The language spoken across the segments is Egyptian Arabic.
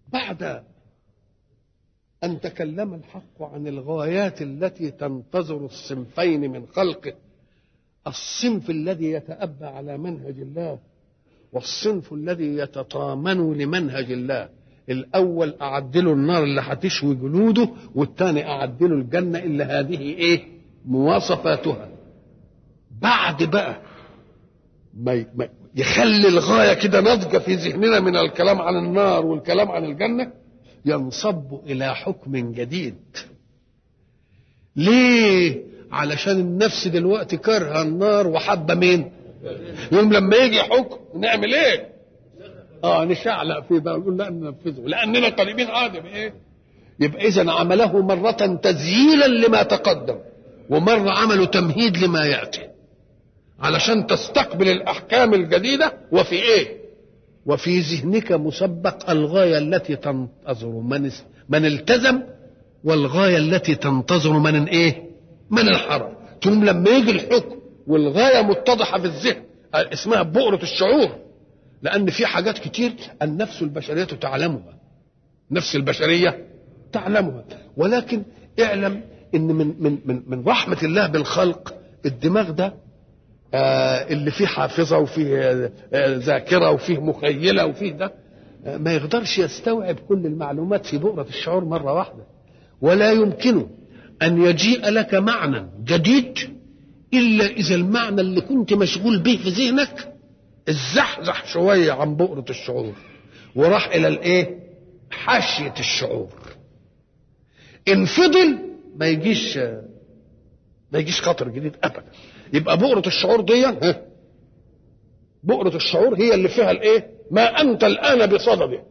بعد أن تكلم الحق عن الغايات التي تنتظر الصنفين من خلقه الصنف الذي يتأبى على منهج الله والصنف الذي يتطامن لمنهج الله الأول أعدله النار اللي هتشوي جلوده والثاني أعدله الجنة اللي هذه إيه مواصفاتها بعد بقى ما يخلي الغاية كده نضجة في ذهننا من الكلام عن النار والكلام عن الجنة ينصب الى حكم جديد ليه علشان النفس دلوقتي كارهه النار وحابه مين يوم لما يجي حكم نعمل ايه اه نشعلق فيه بقى نقول لا ننفذه لاننا قريبين عادي بايه يبقى اذا عمله مره تزييلا لما تقدم ومره عمله تمهيد لما ياتي علشان تستقبل الاحكام الجديده وفي ايه وفي ذهنك مسبق الغاية التي تنتظر من من التزم والغاية التي تنتظر من ايه؟ من الحرم ثم لما يجي الحكم والغاية متضحة في الذهن اسمها بؤرة الشعور لأن في حاجات كتير النفس البشرية تعلمها النفس البشرية تعلمها ولكن اعلم ان من من من, من رحمة الله بالخلق الدماغ ده آه اللي فيه حافظه وفيه آه ذاكره وفيه مخيله وفيه ده آه ما يقدرش يستوعب كل المعلومات في بؤره الشعور مره واحده ولا يمكنه ان يجيء لك معنى جديد الا اذا المعنى اللي كنت مشغول به في ذهنك الزحزح شويه عن بؤره الشعور وراح الى الايه حاشيه الشعور ان فضل ما يجيش ما يجيش خطر جديد ابدا يبقى بؤرة الشعور دي بؤرة الشعور هي اللي فيها الايه ما انت الان بصدده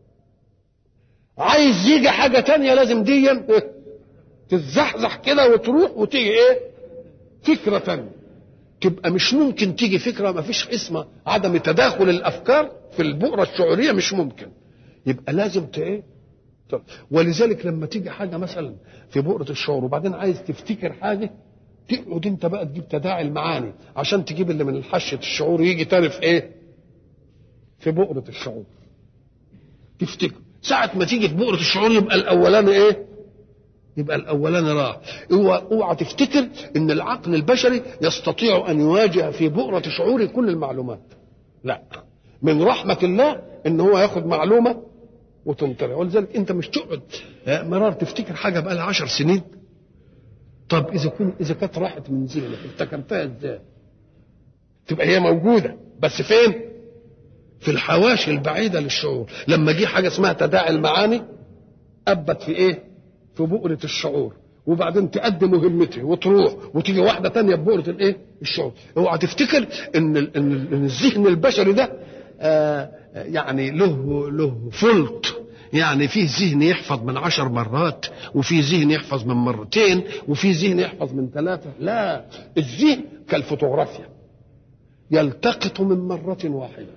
عايز يجي حاجة تانية لازم دي تتزحزح كده وتروح وتيجي ايه فكرة تانية تبقى مش ممكن تيجي فكرة ما فيش اسمها عدم تداخل الافكار في البؤرة الشعورية مش ممكن يبقى لازم ايه ولذلك لما تيجي حاجة مثلا في بؤرة الشعور وبعدين عايز تفتكر حاجة تقعد انت بقى تجيب تداعي المعاني عشان تجيب اللي من حشة الشعور يجي تاني في ايه في بؤرة الشعور تفتكر ساعة ما تيجي في بؤرة الشعور يبقى الأولاني ايه يبقى الأولاني راح اوعى اوعى تفتكر ان العقل البشري يستطيع ان يواجه في بؤرة شعوره كل المعلومات لا من رحمة الله ان هو ياخد معلومة وتنطلع ولذلك انت مش تقعد مرار تفتكر حاجة بقى لها عشر سنين طب اذا كنت اذا كانت راحت من ذهنك افتكرتها ازاي؟ تبقى هي موجوده بس فين؟ في الحواشي البعيده للشعور لما جه حاجه اسمها تداعي المعاني ابت في ايه؟ في بؤره الشعور وبعدين تأدي مهمته وتروح وتيجي واحده تانية ببؤره الايه؟ الشعور اوعى تفتكر ان ان الذهن البشري ده آه يعني له له فلت يعني فيه ذهن يحفظ من عشر مرات وفي ذهن يحفظ من مرتين وفي ذهن يحفظ من ثلاثة لا الذهن كالفوتوغرافيا يلتقط من مرة واحدة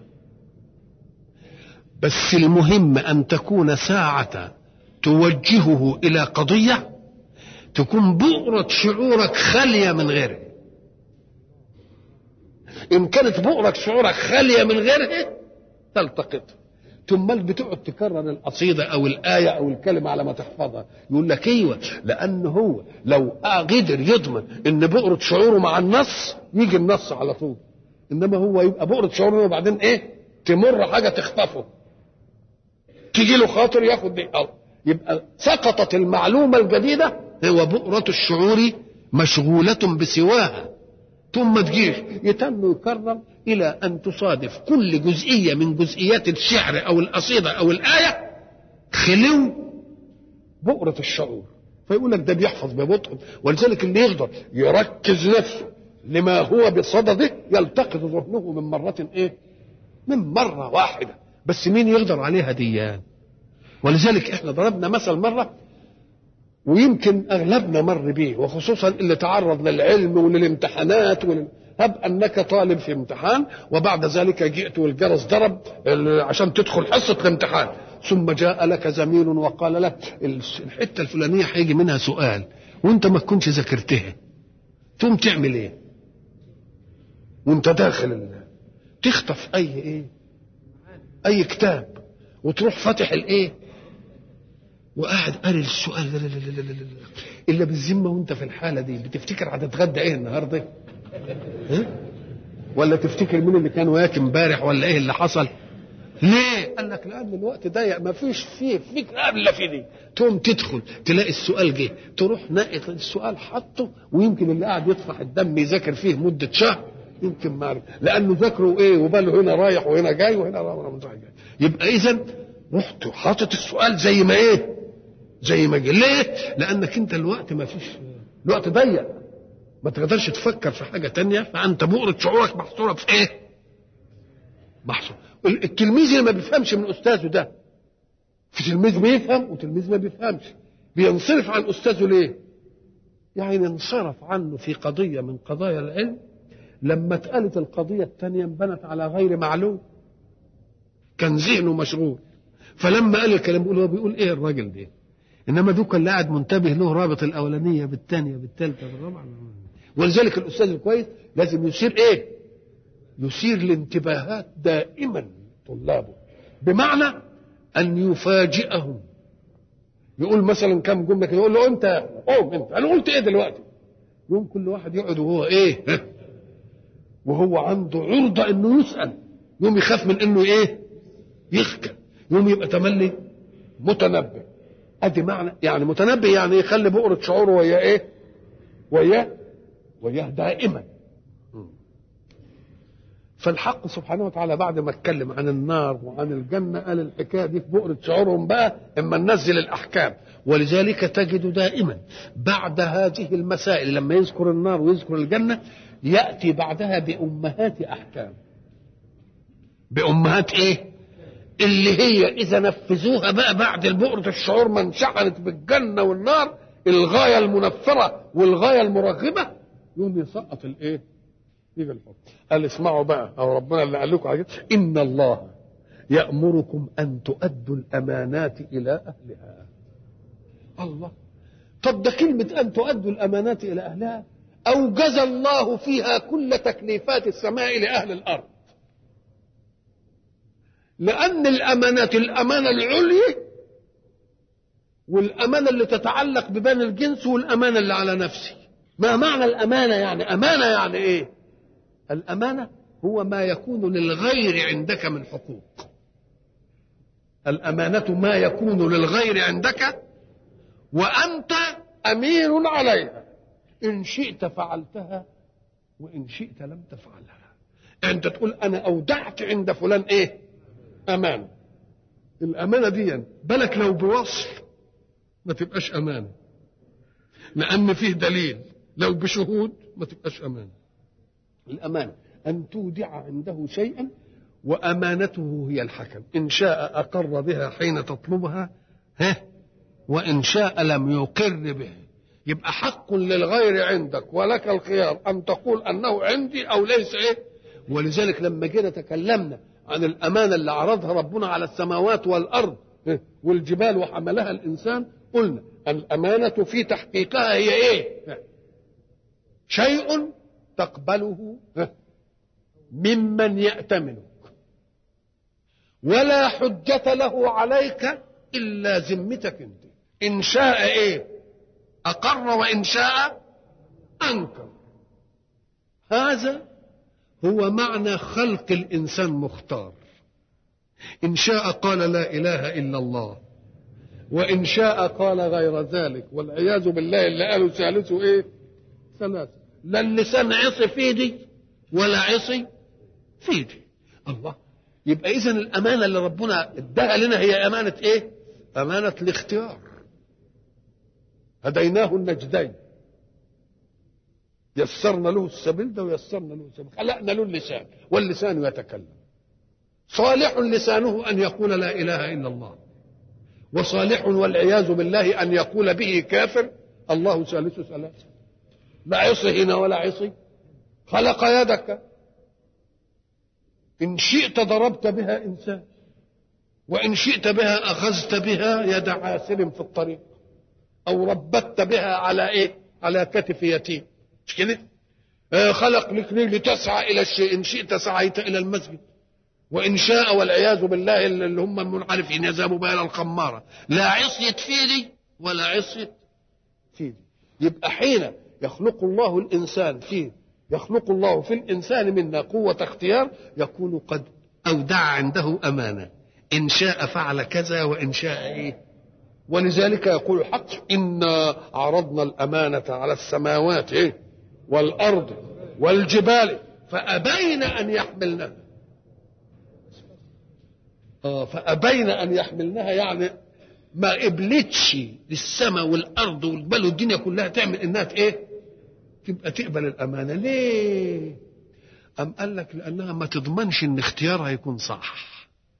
بس المهم أن تكون ساعة توجهه إلى قضية تكون بؤرة شعورك خالية من غيره إن كانت بؤرة شعورك خالية من غيره تلتقطه ثم بتقعد تكرر القصيده او الايه او الكلمه على ما تحفظها يقول لك ايوه لان هو لو قدر يضمن ان بؤره شعوره مع النص يجي النص على طول انما هو يبقى بؤره شعوره وبعدين ايه تمر حاجه تخطفه تيجي له خاطر ياخد دي أو يبقى سقطت المعلومه الجديده هو بؤره الشعور مشغوله بسواها ثم تجيش يتم يكرر الى ان تصادف كل جزئيه من جزئيات الشعر او القصيده او الايه خلو بؤره الشعور فيقول لك ده بيحفظ ببطء ولذلك اللي يقدر يركز نفسه لما هو بصدده يلتقط ذهنه من مرة ايه؟ من مرة واحدة بس مين يقدر عليها ديان؟ ولذلك احنا ضربنا مثل مرة ويمكن اغلبنا مر به وخصوصا اللي تعرض للعلم وللامتحانات ولل... هب انك طالب في امتحان وبعد ذلك جئت والجرس ضرب عشان تدخل حصه الامتحان ثم جاء لك زميل وقال لك الحته الفلانيه هيجي منها سؤال وانت ما تكونش ذاكرتها تقوم تعمل ايه؟ وانت داخل ال... تخطف اي ايه؟ اي كتاب وتروح فاتح الايه؟ وقاعد قاري السؤال لا لا لا لا لا لا الا بالذمه وانت في الحاله دي بتفتكر هتتغدى ايه النهارده؟ ها؟ ولا تفتكر مين اللي كان وياك امبارح ولا ايه اللي حصل؟ ليه؟ قال لك لان الوقت ضيق ما فيش فيه فكره الا في دي تقوم تدخل تلاقي السؤال جه تروح ناقي السؤال حطه ويمكن اللي قاعد يطفح الدم يذاكر فيه مده شهر يمكن ما عرف لانه ذاكره ايه وباله هنا رايح وهنا جاي وهنا رايح جاي يبقى اذا رحت حاطط السؤال زي ما ايه زي ما جه ليه لانك انت الوقت ما فيش الوقت ضيق ما تقدرش تفكر في حاجه تانية فانت بؤره شعورك محصوره في ايه محصور التلميذ اللي ما بيفهمش من استاذه ده في تلميذ بيفهم وتلميذ ما بيفهمش بينصرف عن استاذه ليه يعني انصرف عنه في قضيه من قضايا العلم لما اتقالت القضيه الثانيه انبنت على غير معلوم كان ذهنه مشغول فلما قال الكلام بيقول هو بيقول ايه الراجل ده انما دوك اللي قاعد منتبه له رابط الاولانيه بالثانيه بالثالثه بالرابعه ولذلك الاستاذ الكويس لازم يثير ايه يثير الانتباهات دائما طلابه بمعنى ان يفاجئهم يقول مثلا كم جمله كده يقول له انت قوم انت انا قلت ايه دلوقتي يوم كل واحد يقعد وهو ايه وهو عنده عرضه انه يسال يوم يخاف من انه ايه يخجل يوم يبقى تملي متنبه ادي معنى يعني متنبه يعني يخلي بؤرة شعوره وياه ايه وياه وياه دائما فالحق سبحانه وتعالى بعد ما اتكلم عن النار وعن الجنة قال الحكاية دي في بؤرة شعورهم بقى اما ننزل الأحكام ولذلك تجد دائما بعد هذه المسائل لما يذكر النار ويذكر الجنة يأتي بعدها بأمهات أحكام بأمهات إيه اللي هي إذا نفذوها بقى بعد البؤرة الشعور ما انشحنت بالجنة والنار الغاية المنفرة والغاية المرغبة يوم يسقط الإيه يجي الحكم قال اسمعوا بقى او ربنا اللي قال لكم عليه ان الله يامركم ان تؤدوا الامانات الى اهلها الله طب ده كلمه ان تؤدوا الامانات الى اهلها اوجز الله فيها كل تكليفات السماء لاهل الارض لان الامانات الامانه العليا والامانه اللي تتعلق ببني الجنس والامانه اللي على نفسي ما معنى الامانه يعني امانه يعني ايه الأمانة هو ما يكون للغير عندك من حقوق الأمانة ما يكون للغير عندك وأنت أمين عليها إن شئت فعلتها وإن شئت لم تفعلها أنت تقول أنا أودعت عند فلان إيه أمانة الأمانة دي بالك لو بوصف ما تبقاش أمانة لأن فيه دليل لو بشهود ما تبقاش أمانة الأمانة أن تودع عنده شيئا وأمانته هي الحكم إن شاء أقر بها حين تطلبها ها وإن شاء لم يقر به يبقى حق للغير عندك ولك الخيار أن تقول أنه عندي أو ليس إيه ولذلك لما جينا تكلمنا عن الأمانة اللي عرضها ربنا على السماوات والأرض والجبال وحملها الإنسان قلنا الأمانة في تحقيقها هي إيه شيء تقبله ممن يأتمنك ولا حجة له عليك إلا ذمتك أنت إن شاء إيه أقر وإن شاء أنكر هذا هو معنى خلق الإنسان مختار إن شاء قال لا إله إلا الله وإن شاء قال غير ذلك والعياذ بالله اللي قالوا ثالثه إيه ثلاثة لا اللسان عصي في دي ولا عصي في دي الله يبقى اذا الامانه اللي ربنا اداها لنا هي امانه ايه امانه الاختيار هديناه النجدين يسرنا له السبيل ده ويسرنا له السبيل خلقنا له اللسان واللسان يتكلم صالح لسانه ان يقول لا اله الا الله وصالح والعياذ بالله ان يقول به كافر الله ثالث ثلاثه لا عصي هنا ولا عصي خلق يدك إن شئت ضربت بها إنسان وإن شئت بها أخذت بها يد عاسر في الطريق أو ربت بها على إيه على كتف يتيم مش كده آه خلق لك لتسعى إلى الشيء إن شئت سعيت إلى المسجد وإن شاء والعياذ بالله اللي هم المنحرفين يذهبوا بها إلى الخمارة لا عصية في دي ولا عصية في دي يبقى حين يخلق الله الإنسان فيه يخلق الله في الإنسان منا قوة اختيار يكون قد أودع عنده أمانة إن شاء فعل كذا وإن شاء إيه ولذلك يقول الحق إنا عرضنا الأمانة على السماوات إيه والأرض والجبال فأبين أن يحملنها آه فأبين أن يحملنها يعني ما قبلتش للسماء والأرض والجبال والدنيا كلها تعمل إنها إيه تبقى تقبل الأمانة ليه أم قال لك لأنها ما تضمنش إن اختيارها يكون صح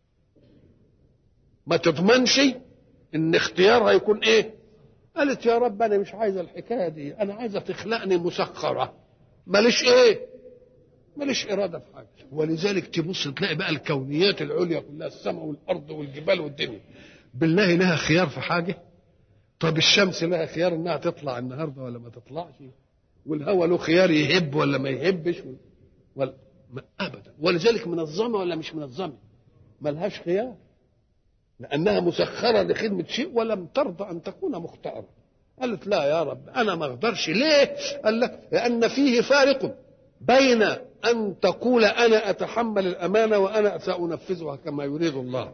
ما تضمنش إن اختيارها يكون إيه قالت يا رب أنا مش عايزة الحكاية دي أنا عايزة تخلقني مسخرة ماليش إيه ماليش إرادة في حاجة ولذلك تبص تلاقي بقى الكونيات العليا كلها السماء والأرض والجبال والدنيا بالله لها خيار في حاجة طب الشمس لها خيار إنها تطلع النهاردة ولا ما تطلعش والهواء له خيار يهب ولا ما يهبش ولا ما ابدا ولذلك منظمه ولا مش منظمه ملهاش خيار لانها مسخره لخدمه شيء ولم ترضى ان تكون مختاره قالت لا يا رب انا ما اقدرش ليه قال لك لان فيه فارق بين ان تقول انا اتحمل الامانه وانا سانفذها كما يريد الله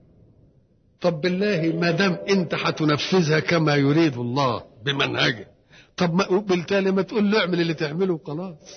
طب بالله ما دام انت هتنفذها كما يريد الله بمنهجه طب ما بالتالي ما تقول له اعمل اللي تعمله وخلاص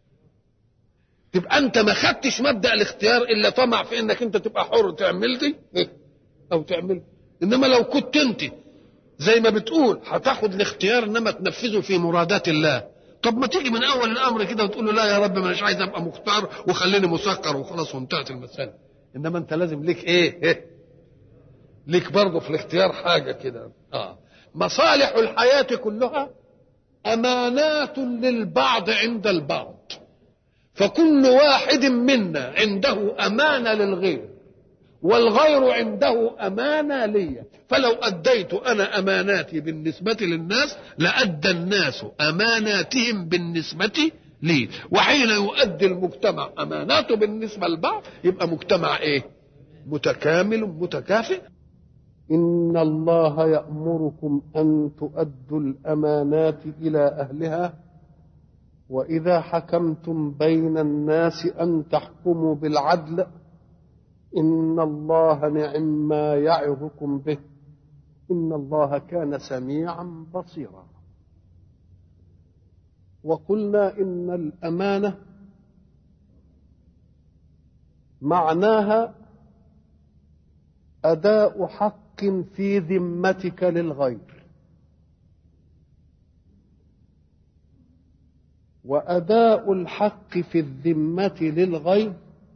تبقى انت ما خدتش مبدا الاختيار الا طمع في انك انت تبقى حر تعمل دي او تعمل انما لو كنت انت زي ما بتقول هتاخد الاختيار انما تنفذه في مرادات الله طب ما تيجي من اول الامر كده وتقول له لا يا رب مش عايز ابقى مختار وخليني مسكر وخلاص وانتهت المساله انما انت لازم ليك ايه, إيه؟ ليك برضه في الاختيار حاجه كده اه مصالح الحياه كلها امانات للبعض عند البعض فكل واحد منا عنده امانه للغير والغير عنده امانه لي فلو اديت انا اماناتي بالنسبه للناس لادى الناس اماناتهم بالنسبه لي وحين يؤدي المجتمع اماناته بالنسبه للبعض يبقى مجتمع ايه متكامل متكافئ إن الله يأمركم أن تؤدوا الأمانات إلى أهلها وإذا حكمتم بين الناس أن تحكموا بالعدل إن الله نعم ما يعظكم به إن الله كان سميعا بصيرا وقلنا إن الأمانة معناها أداء حق في ذمتك للغير وأداء الحق في الذمة للغير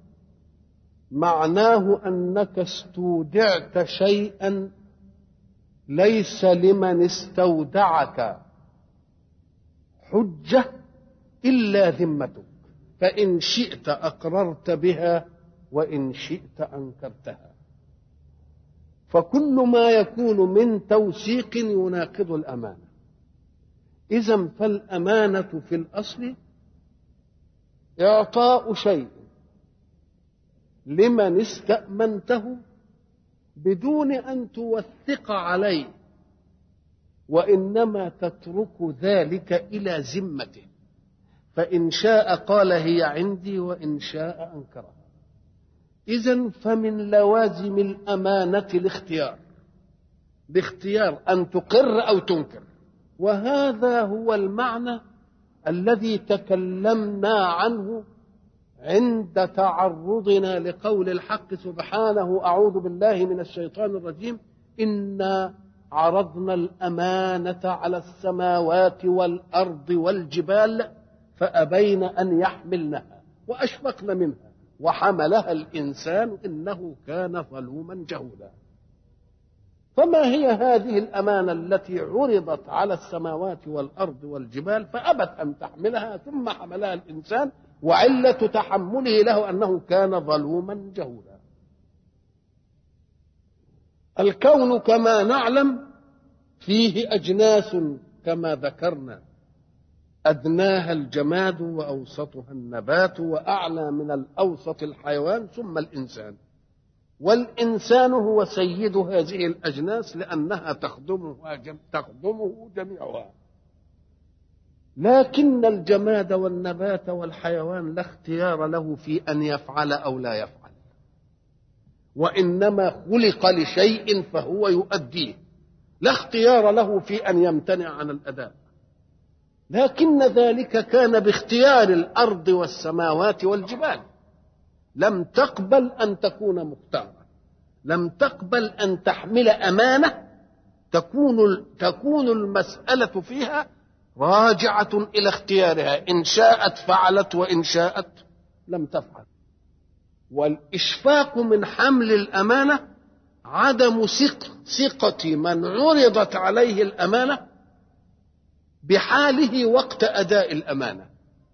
معناه أنك استودعت شيئا ليس لمن استودعك حجة إلا ذمتك فإن شئت أقررت بها وإن شئت أنكرتها فكل ما يكون من توثيق يناقض الأمانة إذا فالأمانة في الأصل إعطاء شيء لمن استأمنته بدون أن توثق عليه وإنما تترك ذلك إلى ذمته فإن شاء قال هي عندي وإن شاء أنكرها إذا فمن لوازم الأمانة الاختيار باختيار أن تقر أو تنكر وهذا هو المعنى الذي تكلمنا عنه عند تعرضنا لقول الحق سبحانه أعوذ بالله من الشيطان الرجيم إنا عرضنا الأمانة على السماوات والأرض والجبال فأبين أن يحملنها وأشفقن منها وحملها الإنسان إنه كان ظلوما جهولا فما هي هذه الأمانة التي عرضت على السماوات والأرض والجبال فأبت أن تحملها ثم حملها الإنسان وعلة تحمله له أنه كان ظلوما جهولا الكون كما نعلم فيه أجناس كما ذكرنا أدناها الجماد وأوسطها النبات وأعلى من الأوسط الحيوان ثم الإنسان والإنسان هو سيد هذه الأجناس لأنها تخدمها جم... تخدمه جميعها لكن الجماد والنبات والحيوان لا اختيار له في أن يفعل أو لا يفعل وإنما خلق لشيء فهو يؤديه لا اختيار له في أن يمتنع عن الأداء لكن ذلك كان باختيار الأرض والسماوات والجبال لم تقبل أن تكون مختارة لم تقبل أن تحمل أمانة تكون تكون المسألة فيها راجعة إلى اختيارها إن شاءت فعلت وإن شاءت لم تفعل والإشفاق من حمل الأمانة عدم ثق ثقة من عرضت عليه الأمانة بحاله وقت أداء الأمانة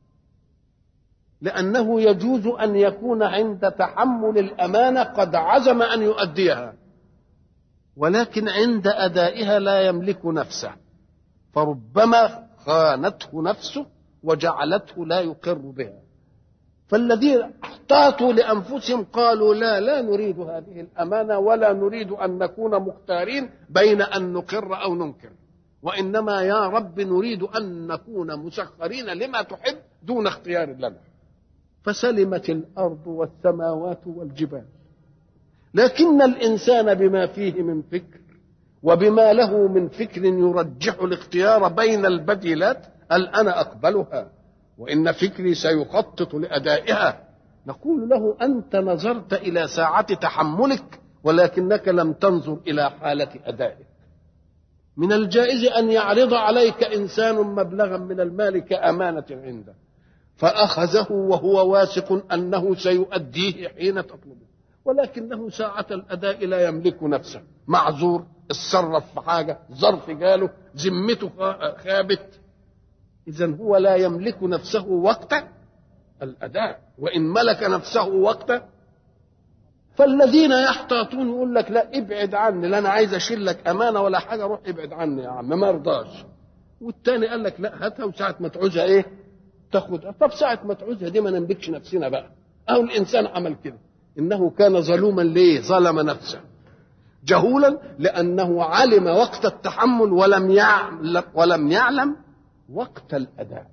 لأنه يجوز أن يكون عند تحمل الأمانة قد عزم أن يؤديها ولكن عند أدائها لا يملك نفسه فربما خانته نفسه وجعلته لا يقر بها فالذين احتاطوا لانفسهم قالوا لا لا نريد هذه الامانه ولا نريد ان نكون مختارين بين ان نقر او ننكر وانما يا رب نريد ان نكون مسخرين لما تحب دون اختيار لنا فسلمت الارض والسماوات والجبال لكن الانسان بما فيه من فكر وبما له من فكر يرجح الاختيار بين البديلات قال انا اقبلها وان فكري سيخطط لادائها نقول له انت نظرت الى ساعه تحملك ولكنك لم تنظر الى حاله ادائك من الجائز ان يعرض عليك انسان مبلغا من المال كامانه عنده فاخذه وهو واثق انه سيؤديه حين تطلبه ولكنه ساعة الأداء لا يملك نفسه معذور اتصرف في حاجة ظرف جاله ذمته خابت إذا هو لا يملك نفسه وقت الأداء وإن ملك نفسه وقت فالذين يحتاطون يقول لك لا ابعد عني لا أنا عايز أشيل لك أمانة ولا حاجة روح ابعد عني يا عم ما رضاش والتاني قال لك لا هاتها وساعة ما تعوزها إيه تاخدها طب ساعة ما تعوزها دي ما نملكش نفسنا بقى أو الإنسان عمل كده إنه كان ظلوما ليه ظلم نفسه جهولا لأنه علم وقت التحمل ولم يعلم ولم يعلم وقت الأداء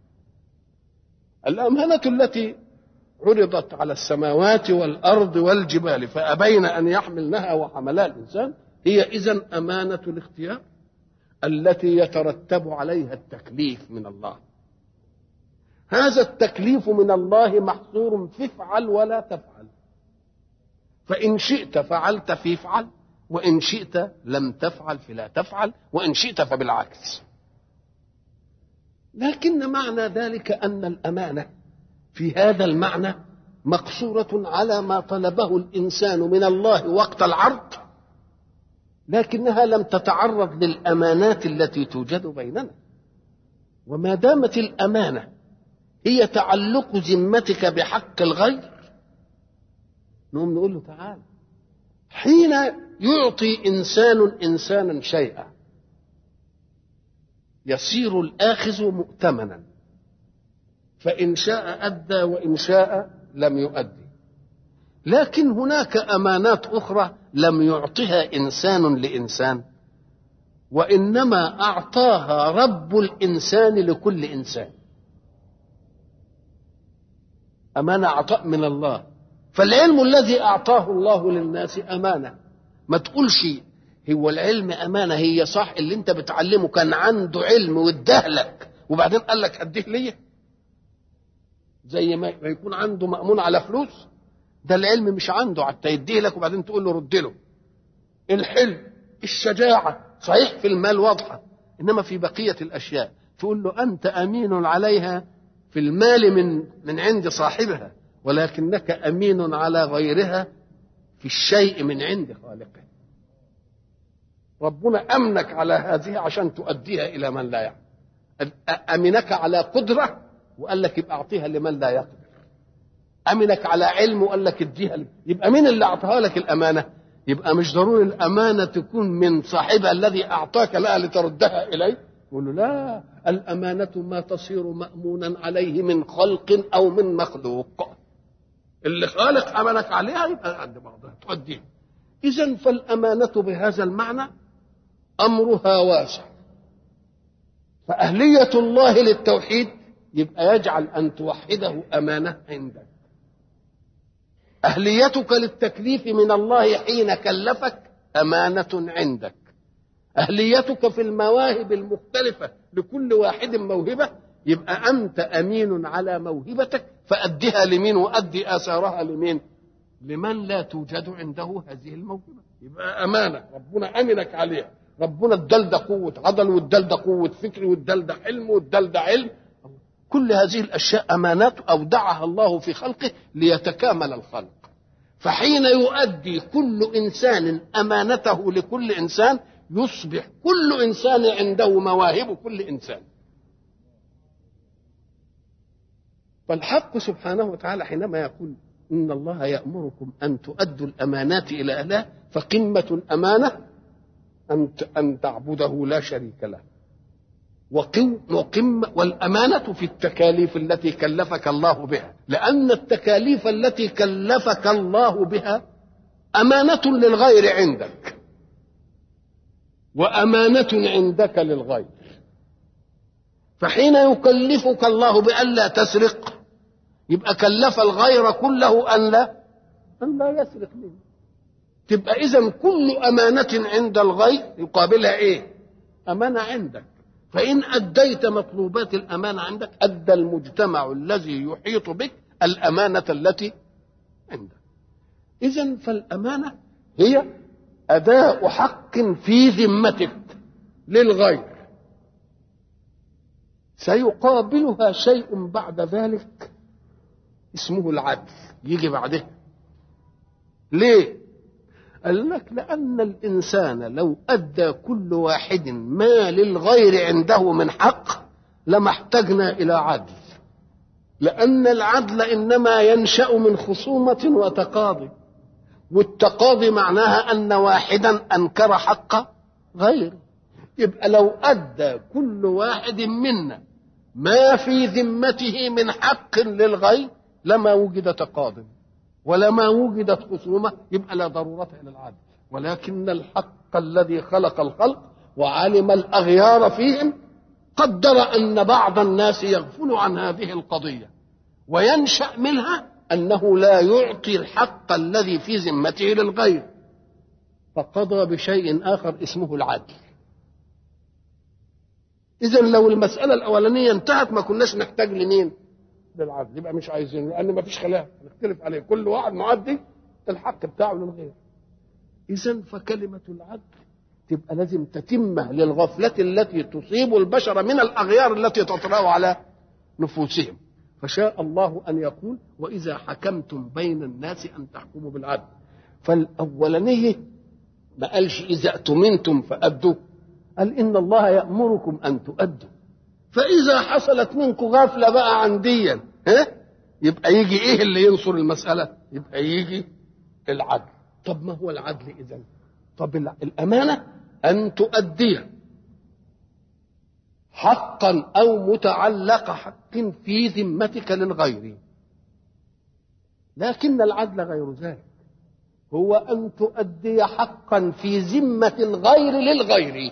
الأمانة التي عرضت على السماوات والأرض والجبال فأبين أن يحملنها وحملها الإنسان هي إذن أمانة الاختيار التي يترتب عليها التكليف من الله هذا التكليف من الله محصور في افعل ولا تفعل فإن شئت فعلت في افعل وإن شئت لم تفعل فلا تفعل وإن شئت فبالعكس لكن معنى ذلك أن الأمانة في هذا المعنى مقصورة على ما طلبه الإنسان من الله وقت العرض لكنها لم تتعرض للأمانات التي توجد بيننا وما دامت الأمانة هي تعلق ذمتك بحق الغير نقوم نقول له تعال حين يعطي انسان انسانا شيئا يصير الاخذ مؤتمنا فان شاء ادى وان شاء لم يؤدي لكن هناك امانات اخرى لم يعطها انسان لانسان وانما اعطاها رب الانسان لكل انسان امانه عطاء من الله فالعلم الذي اعطاه الله للناس امانه ما تقولش هو العلم امانه هي صح اللي انت بتعلمه كان عنده علم واداه لك وبعدين قال لك اديه ليا زي ما يكون عنده مامون على فلوس ده العلم مش عنده حتى يديه لك وبعدين تقول له رد له الحلم الشجاعه صحيح في المال واضحه انما في بقيه الاشياء تقول له انت امين عليها في المال من من عند صاحبها ولكنك امين على غيرها في الشيء من عند خالقه ربنا امنك على هذه عشان تؤديها الى من لا يعلم امنك على قدره وقال لك يبقى اعطيها لمن لا يقدر امنك على علم وقال لك اديها يبقى مين اللي اعطاها لك الامانه يبقى مش ضروري الامانه تكون من صاحبها الذي اعطاك لها لتردها اليه يقول له لا الأمانة ما تصير مأمونا عليه من خلق أو من مخلوق اللي خالق أمانك عليها يبقى عند بعضها تؤديها إذا فالأمانة بهذا المعنى أمرها واسع فأهلية الله للتوحيد يبقى يجعل أن توحده أمانة عندك أهليتك للتكليف من الله حين كلفك أمانة عندك أهليتك في المواهب المختلفة لكل واحد موهبة يبقى أنت أمين على موهبتك فأدها لمين وأدي آثارها لمين لمن لا توجد عنده هذه الموهبة يبقى أمانة ربنا أمنك عليها ربنا ادال ده قوة عضل وادال ده قوة فكر وادال ده حلم وادال ده علم كل هذه الأشياء أمانات أودعها الله في خلقه ليتكامل الخلق فحين يؤدي كل إنسان أمانته لكل إنسان يصبح كل إنسان عنده مواهب كل إنسان فالحق سبحانه وتعالى حينما يقول إن الله يأمركم أن تؤدوا الأمانات إلى أهلها فقمة الأمانة أن أن تعبده لا شريك له وقم وقمة والأمانة في التكاليف التي كلفك الله بها لأن التكاليف التي كلفك الله بها أمانة للغير عندك وأمانة عندك للغير فحين يكلفك الله بألا تسرق يبقى كلف الغير كله أن لا أن لا يسرق منه تبقى إذا كل أمانة عند الغير يقابلها إيه؟ أمانة عندك فإن أديت مطلوبات الأمانة عندك أدى المجتمع الذي يحيط بك الأمانة التي عندك إذا فالأمانة هي أداء حق في ذمتك للغير سيقابلها شيء بعد ذلك اسمه العدل يجي بعده ليه قال لك لأن الإنسان لو أدى كل واحد ما للغير عنده من حق لما احتجنا إلى عدل لأن العدل إنما ينشأ من خصومة وتقاضي والتقاضي معناها أن واحدا أنكر حق غيره يبقى لو أدى كل واحد منا ما في ذمته من حق للغير لما وجد تقاضي ولما وجدت خصومة يبقى لا ضرورة إلى العدل ولكن الحق الذي خلق الخلق وعلم الأغيار فيهم قدر أن بعض الناس يغفل عن هذه القضية وينشأ منها أنه لا يعطي الحق الذي في ذمته للغير فقضى بشيء آخر اسمه العدل إذا لو المسألة الأولانية انتهت ما كناش نحتاج لمين؟ للعدل يبقى مش عايزين لأن ما فيش خلاف نختلف عليه كل واحد معدي الحق بتاعه للغير إذا فكلمة العدل تبقى لازم تتمه للغفلة التي تصيب البشر من الأغيار التي تطرأ على نفوسهم فشاء الله أن يقول وإذا حكمتم بين الناس أن تحكموا بالعدل فالأولانية ما قالش إذا اؤتمنتم فأدوا قال إن الله يأمركم أن تؤدوا فإذا حصلت منكم غفلة بقى عن ديا ها يبقى يجي إيه اللي ينصر المسألة يبقى يجي العدل طب ما هو العدل إذا طب الأمانة أن تؤدي حقا أو متعلق حق في ذمتك للغير لكن العدل غير ذلك هو أن تؤدي حقا في ذمة الغير للغير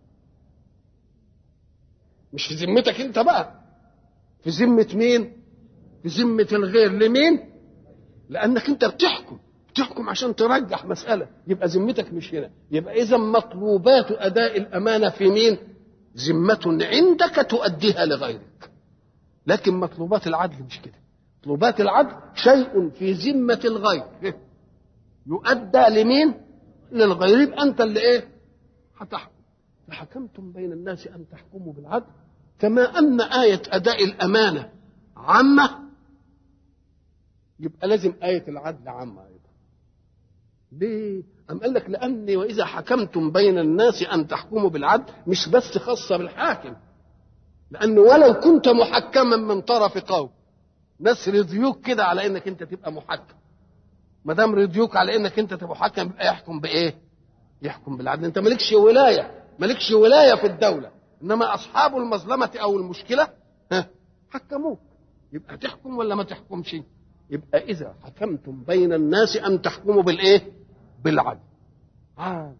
مش في ذمتك انت بقى في ذمة مين في ذمة الغير لمين لأنك انت بتحكم بتحكم عشان ترجح مسألة يبقى ذمتك مش هنا يبقى إذا مطلوبات أداء الأمانة في مين ذمة عندك تؤديها لغيرك لكن مطلوبات العدل مش كده مطلوبات العدل شيء في ذمة الغير يؤدى لمين للغير يبقى أنت اللي إيه هتحكم فحكمتم بين الناس أن تحكموا بالعدل كما أن آية أداء الأمانة عامة يبقى لازم آية العدل عامة أيضا ليه؟ أم قال لك لأني وإذا حكمتم بين الناس أن تحكموا بالعدل مش بس خاصة بالحاكم لأنه ولو كنت محكما من طرف قوم ناس رضيوك كده على إنك أنت تبقى محكم ما دام رضيوك على إنك أنت تبقى محكم يبقى يحكم بإيه؟ يحكم بالعدل أنت مالكش ولاية مالكش ولاية في الدولة انما اصحاب المظلمه او المشكله ها حكموك يبقى تحكم ولا ما تحكمش يبقى اذا حكمتم بين الناس ان تحكموا بالايه بالعدل عادل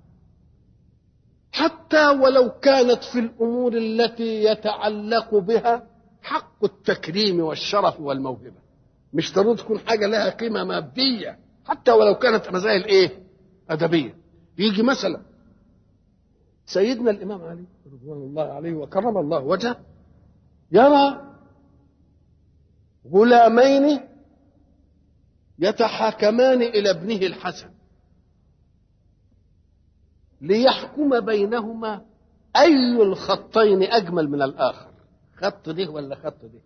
حتى ولو كانت في الامور التي يتعلق بها حق التكريم والشرف والموهبه مش ضروري تكون حاجه لها قيمه ماديه حتى ولو كانت مسائل ايه ادبيه يجي مثلا سيدنا الامام علي رضوان الله عليه وكرم الله وجهه يرى غلامين يتحاكمان الى ابنه الحسن ليحكم بينهما اي الخطين اجمل من الاخر خط ده ولا خط ده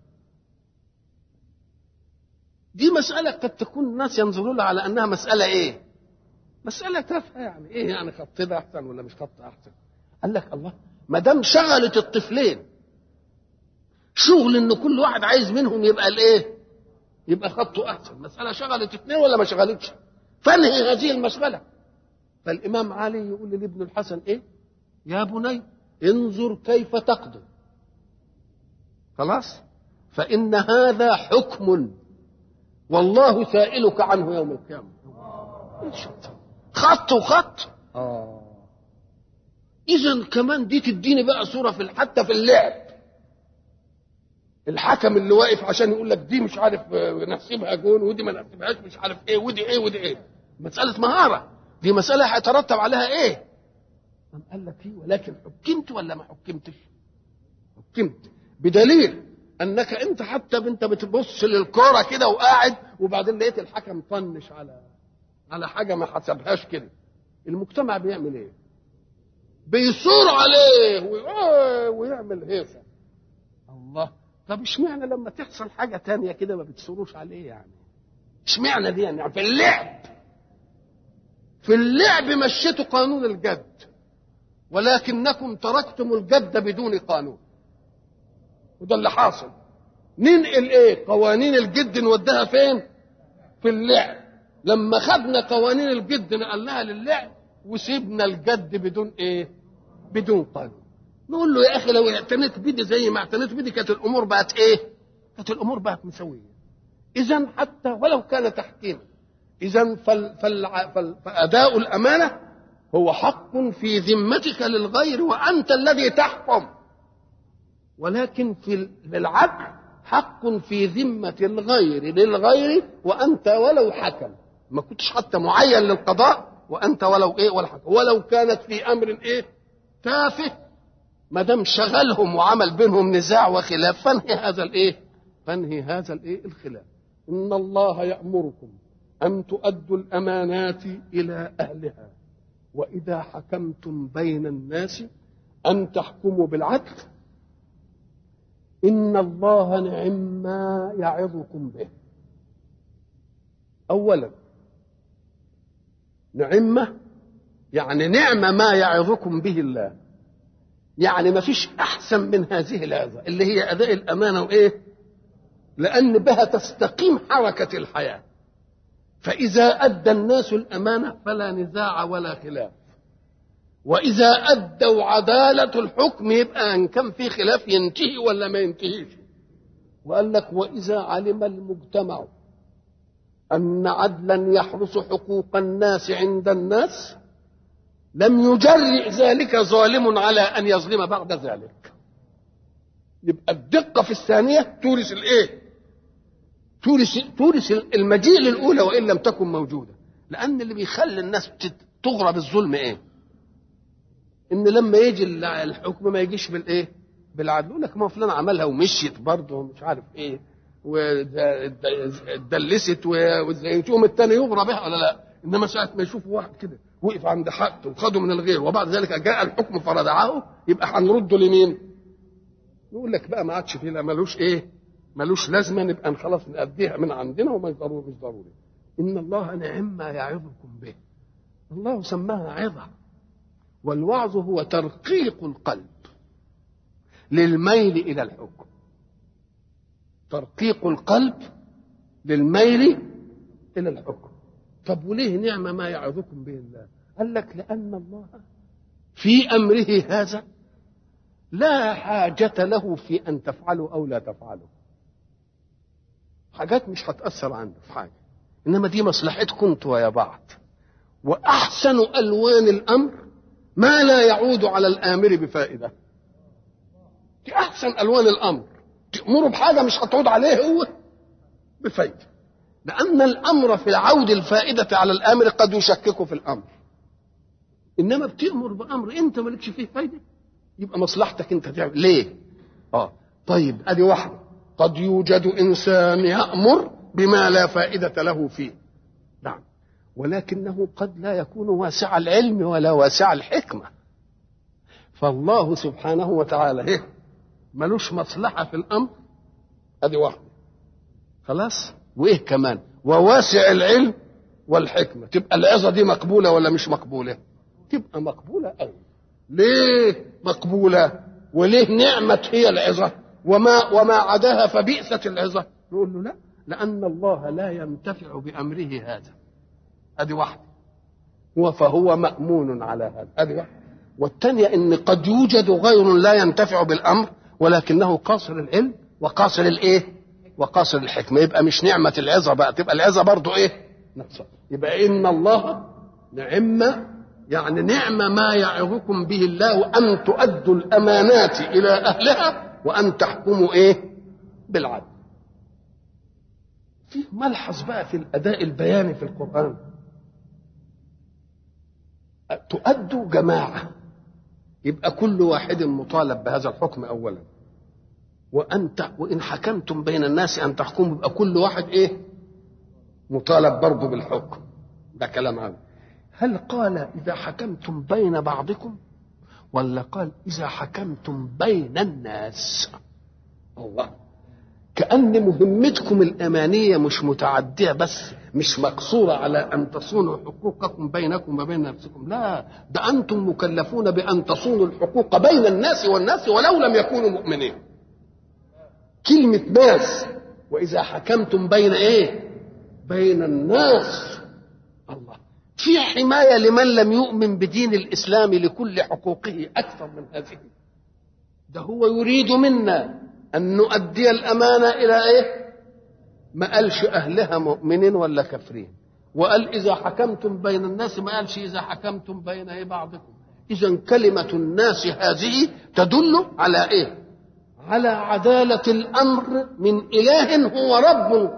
دي مسألة قد تكون الناس ينظرون لها على أنها مسألة إيه؟ مسألة تافهة يعني إيه يعني خط ده أحسن ولا مش خط أحسن؟ قال لك الله ما دام شغلت الطفلين شغل إن كل واحد عايز منهم يبقى الإيه؟ يبقى خطه أحسن، مسألة شغلت اثنين ولا ما شغلتش؟ فانهي هذه المشغلة. فالإمام علي يقول لابن الحسن إيه؟ يا بني انظر كيف تقضي. خلاص؟ فإن هذا حكم والله سائلك عنه يوم القيامة خط وخط آه. إذا كمان دي تديني بقى صورة في حتى في اللعب الحكم اللي واقف عشان يقول لك دي مش عارف نحسبها جون ودي ما نحسبهاش مش عارف ايه ودي ايه ودي ايه مسألة مهارة دي مسألة هيترتب عليها ايه؟ قام قال لك ايه ولكن حكمت ولا ما حكمتش؟ حكمت بدليل انك انت حتى انت بتبص للكوره كده وقاعد وبعدين لقيت الحكم طنش على على حاجه ما حسبهاش كده المجتمع بيعمل ايه بيصور عليه ويعمل هيصه الله طب اشمعنى لما تحصل حاجه تانية كده ما بتصوروش عليه يعني اشمعنى دي يعني في اللعب في اللعب مشيتوا قانون الجد ولكنكم تركتم الجد بدون قانون وده اللي حاصل ننقل ايه قوانين الجد نوديها فين في اللعب لما خدنا قوانين الجد نقلناها للعب وسيبنا الجد بدون ايه بدون قانون نقول له يا اخي لو اعتنيت بدي زي ما اعتنيت بدي كانت الامور بقت ايه كانت الامور بقت مسويه اذا حتى ولو كان تحكيما اذا فال فال فال فاداء الامانه هو حق في ذمتك للغير وانت الذي تحكم ولكن في العدل حق في ذمة الغير للغير وأنت ولو حكم ما كنتش حتى معين للقضاء وأنت ولو إيه ولا حكم ولو كانت في أمر إيه تافه ما دام شغلهم وعمل بينهم نزاع وخلاف فانهي هذا الإيه فانهي هذا الإيه الخلاف إن الله يأمركم أن تؤدوا الأمانات إلى أهلها وإذا حكمتم بين الناس أن تحكموا بالعدل إن الله نعم ما يعظكم به أولا نعمة يعني نعمة ما يعظكم به الله يعني ما فيش أحسن من هذه العظة اللي هي أداء الأمانة وإيه لأن بها تستقيم حركة الحياة فإذا أدى الناس الأمانة فلا نزاع ولا خلاف وإذا أدوا عدالة الحكم يبقى إن كان في خلاف ينتهي ولا ما ينتهيش وقال لك وإذا علم المجتمع أن عدلا يحرس حقوق الناس عند الناس لم يجرئ ذلك ظالم على أن يظلم بعد ذلك يبقى الدقة في الثانية تورث الإيه؟ تورث تورث المجيء الأولى وإن لم تكن موجودة لأن اللي بيخلي الناس تغرى بالظلم إيه؟ ان لما يجي الحكم ما يجيش بالايه بالعدل يقول لك ما فلان عملها ومشيت برضه ومش عارف ايه ودلست وتقوم الثاني يغرى بها ولا لا انما ساعه ما يشوف واحد كده وقف عند حق وخده من الغير وبعد ذلك جاء الحكم فردعه يبقى هنرده لمين؟ يقول لك بقى ما عادش فيه لا ملوش ايه؟ ملوش لازمه نبقى خلاص نأديها من عندنا وما ضروري مش ضروري. ان الله نعم ما يعظكم به. الله سماها عظه والوعظ هو ترقيق القلب للميل الى الحكم ترقيق القلب للميل الى الحكم طب وليه نعمه ما يعظكم به الله قال لك لان الله في امره هذا لا حاجة له في أن تفعله أو لا تفعله حاجات مش هتأثر عنده في حاجة إنما دي مصلحتكم انتوا ويا بعض وأحسن ألوان الأمر ما لا يعود على الآمر بفائدة دي أحسن ألوان الأمر تأمره بحاجة مش هتعود عليه هو بفائدة لأن الأمر في عود الفائدة على الآمر قد يشكك في الأمر إنما بتأمر بأمر أنت مالكش فيه فايدة يبقى مصلحتك أنت تعمل ليه؟ آه طيب أدي واحدة قد يوجد إنسان يأمر بما لا فائدة له فيه نعم ولكنه قد لا يكون واسع العلم ولا واسع الحكمة فالله سبحانه وتعالى إيه ملوش مصلحة في الأمر أدي واحدة خلاص وإيه كمان وواسع العلم والحكمة تبقى العظة دي مقبولة ولا مش مقبولة تبقى مقبولة أوي ليه مقبولة وليه نعمة هي العظة وما وما عداها فبئست العظة نقول له لا لأن الله لا ينتفع بأمره هذا هذه واحدة هو فهو مأمون على هذا هذه واحدة والثانية إن قد يوجد غير لا ينتفع بالأمر ولكنه قاصر العلم وقاصر الإيه؟ وقاصر الحكمة يبقى مش نعمة العظة بقى تبقى العظة برضه إيه؟ نقصة يبقى إن الله نعم يعني نعم ما يعظكم به الله أن تؤدوا الأمانات إلى أهلها وأن تحكموا إيه؟ بالعدل في ملحظ بقى في الأداء البياني في القرآن تؤدوا جماعة يبقى كل واحد مطالب بهذا الحكم أولا وأنت وإن حكمتم بين الناس أن تحكموا يبقى كل واحد إيه مطالب برضه بالحكم ده كلام عام هل قال إذا حكمتم بين بعضكم ولا قال إذا حكمتم بين الناس الله كأن مهمتكم الأمانية مش متعدية بس مش مقصورة على أن تصونوا حقوقكم بينكم وبين نفسكم لا ده أنتم مكلفون بأن تصونوا الحقوق بين الناس والناس ولو لم يكونوا مؤمنين كلمة ناس وإذا حكمتم بين إيه بين الناس الله في حماية لمن لم يؤمن بدين الإسلام لكل حقوقه أكثر من هذه ده هو يريد منا أن نؤدي الأمانة إلى إيه ما قالش أهلها مؤمنين ولا كافرين وقال إذا حكمتم بين الناس ما قالش إذا حكمتم بين إيه بعضكم إذا كلمة الناس هذه تدل على إيه على عدالة الأمر من إله هو رب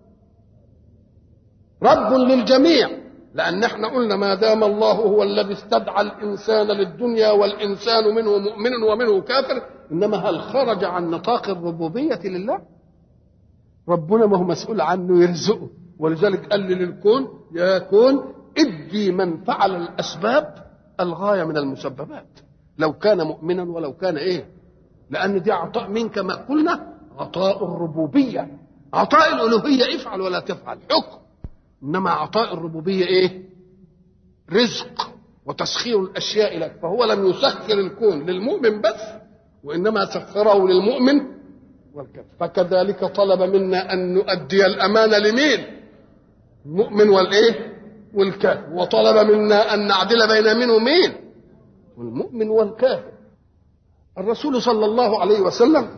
رب للجميع لأن احنا قلنا ما دام الله هو الذي استدعى الإنسان للدنيا والإنسان منه مؤمن ومنه كافر إنما هل خرج عن نطاق الربوبية لله ربنا ما هو مسؤول عنه يرزقه ولذلك قال للكون يا كون ادي من فعل الأسباب الغاية من المسببات لو كان مؤمنا ولو كان إيه لأن دي عطاء منك كما قلنا عطاء الربوبية عطاء الألوهية افعل ولا تفعل حكم انما عطاء الربوبيه ايه رزق وتسخير الاشياء لك فهو لم يسخر الكون للمؤمن بس وانما سخره للمؤمن والكافر فكذلك طلب منا ان نؤدي الامانه لمين المؤمن والايه والكافر وطلب منا ان نعدل بين من ومين والمؤمن والكافر الرسول صلى الله عليه وسلم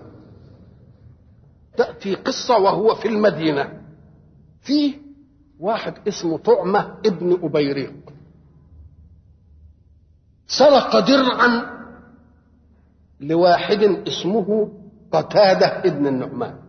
تاتي قصه وهو في المدينه فيه واحد اسمه طعمة ابن أبيريق سرق درعا لواحد اسمه قتادة ابن النعمان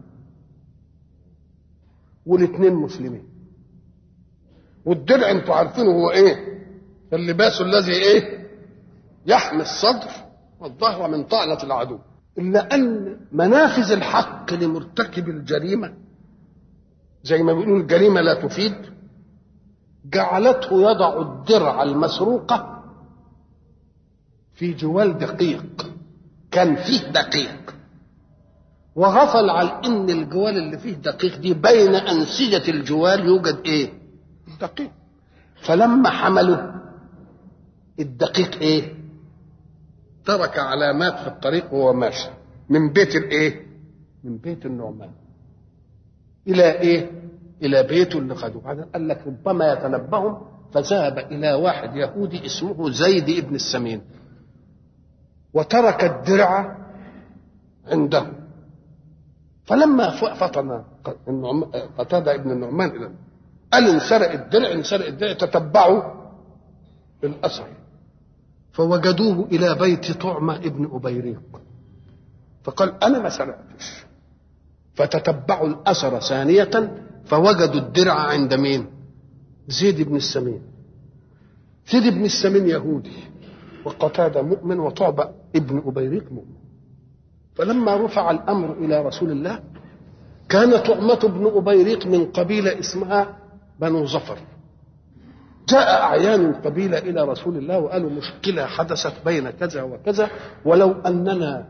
والاثنين مسلمين والدرع انتوا عارفينه هو ايه اللباس الذي ايه يحمي الصدر والظهر من طعنة العدو إلا أن منافذ الحق لمرتكب الجريمة زي ما بيقولوا الجريمة لا تفيد جعلته يضع الدرع المسروقة في جوال دقيق كان فيه دقيق وغفل عن ان الجوال اللي فيه دقيق دي بين انسجة الجوال يوجد ايه دقيق فلما حملوا الدقيق ايه ترك علامات في الطريق وهو ماشي من بيت الايه من بيت النعمان الى ايه الى بيته اللي خدوه بعدين قال لك ربما يتنبهم فذهب الى واحد يهودي اسمه زيد ابن السمين وترك الدرع عنده فلما فطن قتادة ابن النعمان إلى قال انسرق الدرع انسرق الدرع تتبعوا الأثر فوجدوه إلى بيت طعمة ابن أبيريق فقال أنا ما سرقتش فتتبعوا الأثر ثانية فوجدوا الدرع عند مين زيد بن السمين زيد بن السمين يهودي وقتادة مؤمن وطعبة ابن أبيريق مؤمن فلما رفع الأمر إلى رسول الله كان طعمة بن أبيريق من قبيلة اسمها بنو ظفر جاء أعيان القبيلة إلى رسول الله وقالوا مشكلة حدثت بين كذا وكذا ولو أننا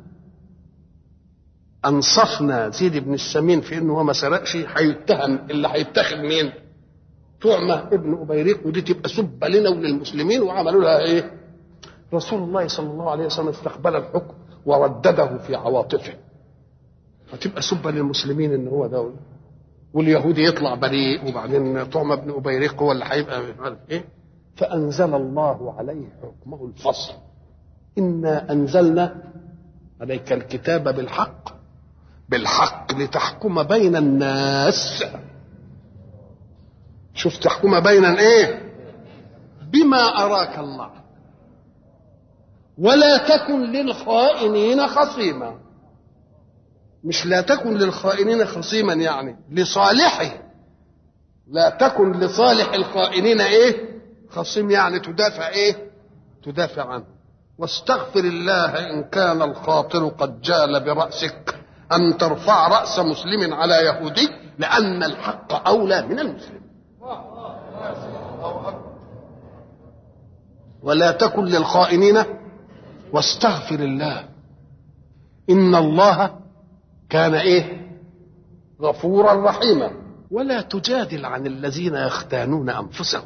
أنصفنا زيد بن السمين في إنه هو ما سرقش هيتهم اللي هيتخذ مين؟ طعمة ابن أبيريق ودي تبقى سبة لنا وللمسلمين وعملوا لها إيه؟ رسول الله صلى الله عليه وسلم استقبل الحكم وردده في عواطفه فتبقى سبة للمسلمين إن هو ده واليهودي يطلع بريء وبعدين طعمة بن أبيريق هو اللي هيبقى مش عارف إيه فأنزل الله عليه حكمه الفصل إنا أنزلنا عليك الكتاب بالحق بالحق لتحكم بين الناس شوف تحكم بين ايه بما اراك الله ولا تكن للخائنين خصيما مش لا تكن للخائنين خصيما يعني لصالحه لا تكن لصالح الخائنين ايه خصيم يعني تدافع ايه تدافع عنه واستغفر الله ان كان الخاطر قد جال براسك ان ترفع راس مسلم على يهودي لان الحق اولى من المسلم ولا تكن للخائنين واستغفر الله ان الله كان ايه غفورا رحيما ولا تجادل عن الذين يختانون انفسهم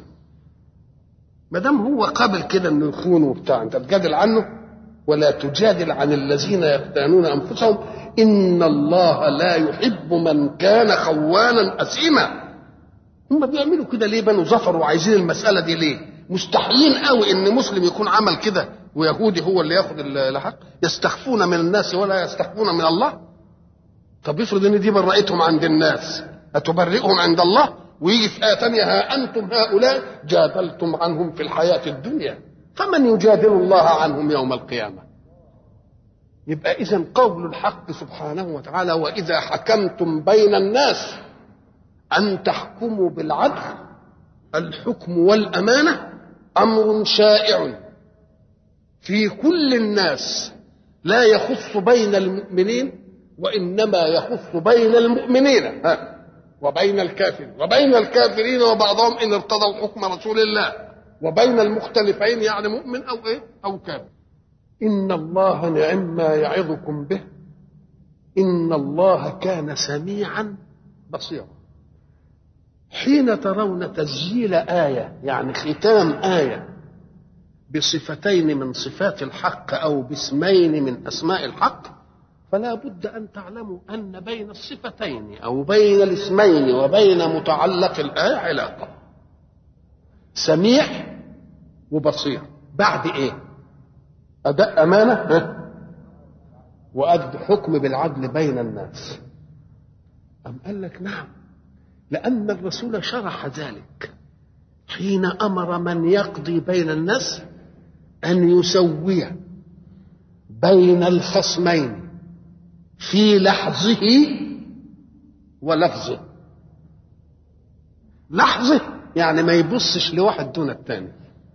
ما دام هو قابل كده انه يخون وبتاع انت تجادل عنه ولا تجادل عن الذين يختانون انفسهم ان الله لا يحب من كان خوانا اثيما هم بيعملوا كده ليه بنو ظفر وعايزين المساله دي ليه مستحيين قوي ان مسلم يكون عمل كده ويهودي هو اللي ياخد الحق يستخفون من الناس ولا يستخفون من الله طب افرض ان دي برأتهم عند الناس أتبرئهم عند الله ويجي في آية ثانية ها أنتم هؤلاء جادلتم عنهم في الحياة الدنيا فمن يجادل الله عنهم يوم القيامة يبقى إذا قول الحق سبحانه وتعالى وإذا حكمتم بين الناس أن تحكموا بالعدل الحكم والأمانة أمر شائع في كل الناس لا يخص بين المؤمنين وإنما يخص بين المؤمنين ها وبين الكافر وبين الكافرين وبعضهم إن ارتضوا حكم رسول الله وبين المختلفين يعني مؤمن أو إيه أو كافر إن الله نعم ما يعظكم به إن الله كان سميعا بصيرا حين ترون تسجيل آية يعني ختام آية بصفتين من صفات الحق أو باسمين من أسماء الحق فلا بد أن تعلموا أن بين الصفتين أو بين الاسمين وبين متعلق الآية علاقة سميع وبصير بعد إيه أداء أمانة وأد حكم بالعدل بين الناس أم قال لك نعم لأن الرسول شرح ذلك حين أمر من يقضي بين الناس أن يسوي بين الخصمين في لحظه ولفظه لحظه يعني ما يبصش لواحد دون الثاني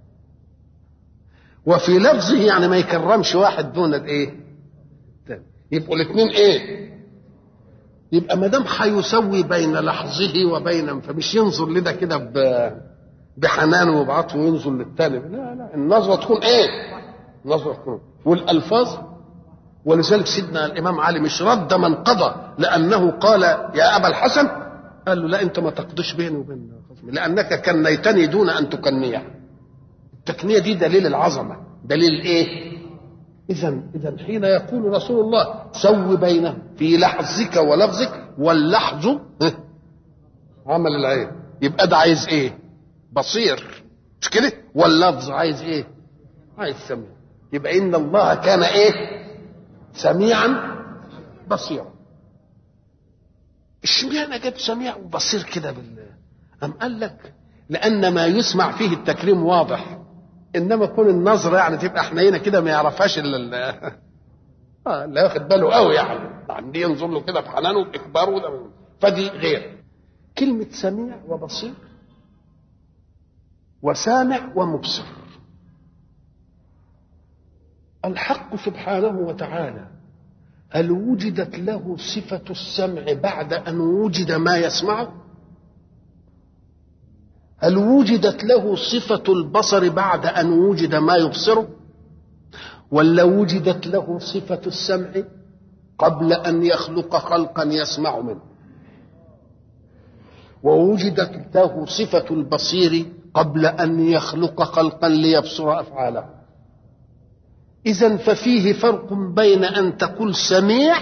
وفي لفظه يعني ما يكرمش واحد دون الايه الثاني يبقوا الاثنين ايه يبقى ما دام هيسوي بين لحظه وبين فمش ينظر لده كده بحنان وبعطف وينظر للثاني لا لا النظره تكون ايه النظره تكون والالفاظ ولذلك سيدنا الامام علي مش رد من قضى لانه قال يا ابا الحسن قال له لا انت ما تقضيش بيني وبين خصمي لانك كنيتني دون ان تكنيه التكنيه دي دليل العظمه دليل ايه اذا اذا حين يقول رسول الله سو بينهم في لحظك ولفظك واللحظ عمل العين يبقى ده عايز ايه بصير مش كده واللفظ عايز ايه عايز سميع يبقى ان الله كان ايه سميعا بصيرا اشمعنى جاب سميع وبصير كده بال أم قال لك لأن ما يسمع فيه التكريم واضح إنما كون النظرة يعني تبقى حنينة كده ما يعرفهاش إلا ال- آه لا ياخد باله قوي يعني عندي ينظر له كده بحنان وبإكبار وده فدي غير كلمة سميع وبصير وسامع ومبصر الحق سبحانه وتعالى هل وجدت له صفة السمع بعد أن وجد ما يسمعه؟ هل وجدت له صفة البصر بعد أن وجد ما يبصره؟ ولا وجدت له صفة السمع قبل أن يخلق خلقا يسمع منه؟ ووجدت له صفة البصير قبل أن يخلق خلقا ليبصر أفعاله إذا ففيه فرق بين أن تقول سميع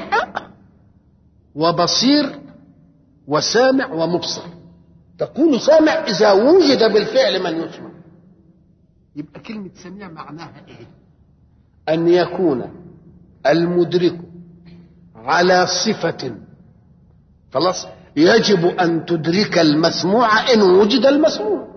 وبصير وسامع ومبصر تقول سامع إذا وجد بالفعل من يسمع يبقى كلمة سميع معناها إيه؟ أن يكون المدرك على صفة خلاص يجب أن تدرك المسموع إن وجد المسموع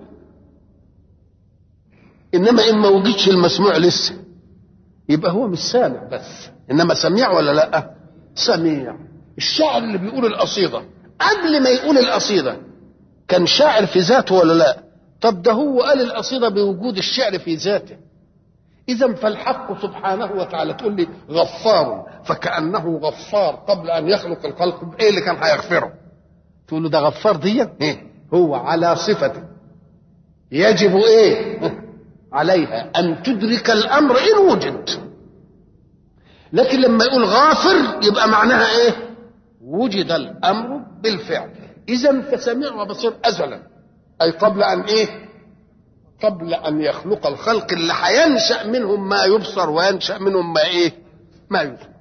إنما إن ما وجدش المسموع لسه يبقى هو مش سامع بس انما سميع ولا لا سميع الشاعر اللي بيقول القصيده قبل ما يقول القصيده كان شاعر في ذاته ولا لا طب ده هو قال القصيده بوجود الشعر في ذاته اذا فالحق سبحانه وتعالى تقول لي غفار فكانه غفار قبل ان يخلق الخلق ايه اللي كان هيغفره تقول له ده غفار دي إيه؟ هو على صفته يجب ايه عليها ان تدرك الامر ان وجد لكن لما يقول غافر يبقى معناها ايه وجد الامر بالفعل اذا فسميع وبصير ازلا اي قبل ان ايه قبل ان يخلق الخلق اللي هينشا منهم ما يبصر وينشا منهم ما ايه ما يسمع